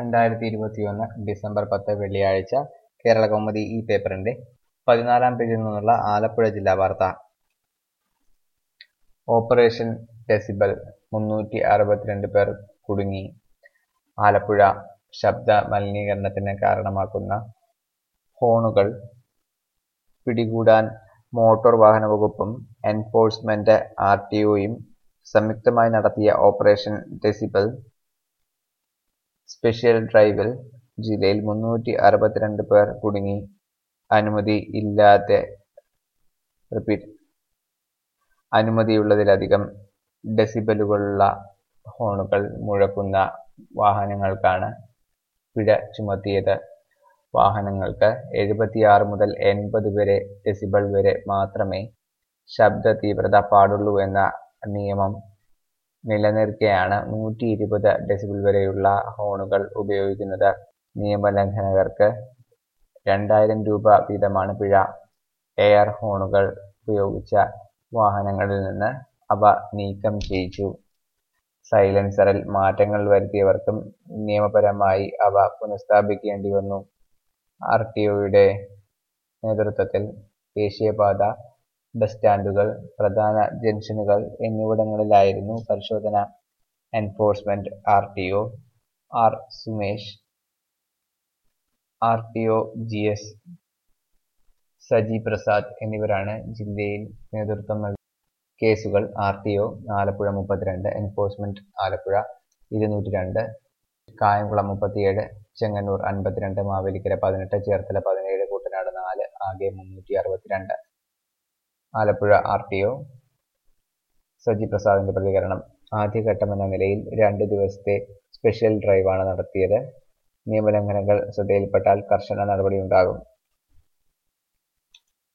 രണ്ടായിരത്തി ഇരുപത്തിയൊന്ന് ഡിസംബർ പത്ത് വെള്ളിയാഴ്ച കേരളകൗമുദി ഈ പേപ്പറിന്റെ പതിനാലാം പേജിൽ നിന്നുള്ള ആലപ്പുഴ ജില്ലാ വാർത്ത ഓപ്പറേഷൻ ഡെസിബൽ മുന്നൂറ്റി അറുപത്തിരണ്ട് പേർ കുടുങ്ങി ആലപ്പുഴ ശബ്ദ മലിനീകരണത്തിന് കാരണമാക്കുന്ന ഹോണുകൾ പിടികൂടാൻ മോട്ടോർ വാഹന വകുപ്പും എൻഫോഴ്സ്മെന്റ് ആർ ടി ഒയും സംയുക്തമായി നടത്തിയ ഓപ്പറേഷൻ ഡെസിബൽ സ്പെഷ്യൽ ഡ്രൈവിൽ ജില്ലയിൽ മുന്നൂറ്റി അറുപത്തിരണ്ട് പേർ കുടുങ്ങി അനുമതി ഇല്ലാതെ റിപ്പീറ്റ് അനുമതിയുള്ളതിലധികം ഡെസിബലുകളുള്ള ഹോണുകൾ മുഴക്കുന്ന വാഹനങ്ങൾക്കാണ് പിഴ ചുമത്തിയത് വാഹനങ്ങൾക്ക് എഴുപത്തിയാറ് മുതൽ എൺപത് വരെ ഡെസിബൽ വരെ മാത്രമേ ശബ്ദ തീവ്രത പാടുള്ളൂ എന്ന നിയമം നിലനിൽക്കെയാണ് നൂറ്റി ഇരുപത് ഡെസിബിൾ വരെയുള്ള ഹോണുകൾ ഉപയോഗിക്കുന്നത് നിയമലംഘകർക്ക് രണ്ടായിരം രൂപ വീതമാണ് പിഴ എയർ ഹോണുകൾ ഉപയോഗിച്ച വാഹനങ്ങളിൽ നിന്ന് അവ നീക്കം ചെയ്യിച്ചു സൈലൻസറിൽ മാറ്റങ്ങൾ വരുത്തിയവർക്കും നിയമപരമായി അവ പുനഃസ്ഥാപിക്കേണ്ടി വന്നു ആർ ടി ഒയുടെ നേതൃത്വത്തിൽ ദേശീയപാത ബസ് സ്റ്റാൻഡുകൾ പ്രധാന ജംഗ്ഷനുകൾ എന്നിവിടങ്ങളിലായിരുന്നു പരിശോധന enforcement R T O R Sumesh R T O G S Saji Prasad എന്നിവരാണ് ജില്ലയിൽ നേതൃത്വം നൽകി കേസുകൾ ആർ ടി ഒ ആലപ്പുഴ മുപ്പത്തിരണ്ട് എൻഫോഴ്സ്മെന്റ് ആലപ്പുഴ ഇരുന്നൂറ്റി രണ്ട് കായംകുളം മുപ്പത്തിയേഴ് ചെങ്ങന്നൂർ അൻപത്തിരണ്ട് മാവേലിക്കര പതിനെട്ട് ചേർത്തല പതിനേഴ് കുട്ടനാട് നാല് ആകെ മുന്നൂറ്റി അറുപത്തിരണ്ട് Alappuzha R T O Saji പ്രസാദിന്റെ പ്രതികരണം ആദ്യഘട്ടമെന്ന നിലയിൽ രണ്ട് ദിവസത്തെ സ്പെഷ്യൽ ഡ്രൈവാണ് നടത്തിയത് നിയമലംഘനങ്ങൾ ശ്രദ്ധയിൽപ്പെട്ടാൽ കർശന നടപടിയുണ്ടാകും